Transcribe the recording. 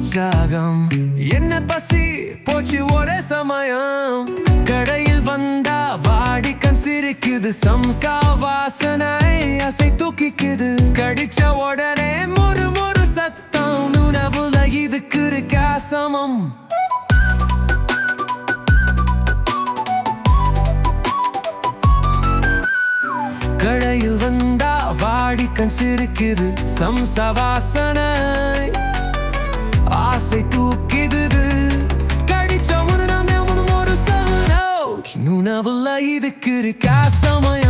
உற்சாகம் என்ன பசி போச்சு ஒரே சமயம் கடையில் வந்தா வாடிக்கண் சிரிக்குது சம்சா வாசனை அசை தூக்கிக்குது கடிச்ச உடனே முறு முறு சத்தம் உணவுல இதுக்கு இருக்கா சமம் கடையில் வந்தா வாடிக்கண் சிரிக்குது சம்சா வாசனை ஆசை தூக்கிடுது கடிச்ச முன்னு ஒரு சமனோ உணவுல இதுக்கு இருக்கா சமயம்